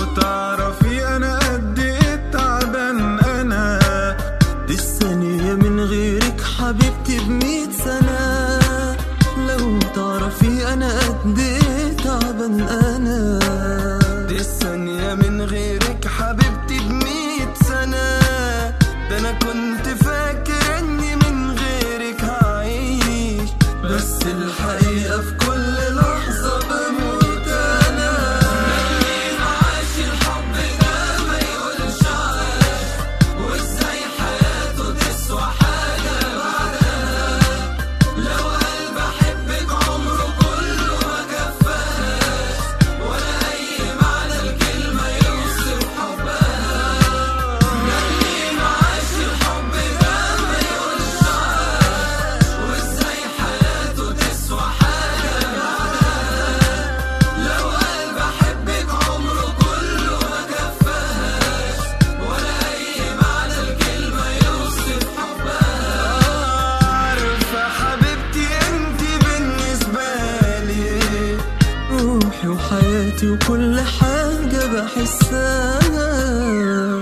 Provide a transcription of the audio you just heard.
تعرفي انا قد ايه تعبان انا دي الثانية من غيرك حبيبتي بمية سنة لو تعرفي أنا قد إيه تعبان أنا دي الثانية من غيرك حبيبتي بمية سنة ده أنا كنت فاكر إني من غيرك هعيش بس الحقيقة في كل لحظة بموت أنا عارفة حبيبتي انتي بالنسبة لي روحي وحياتي وكل حاجة بحسها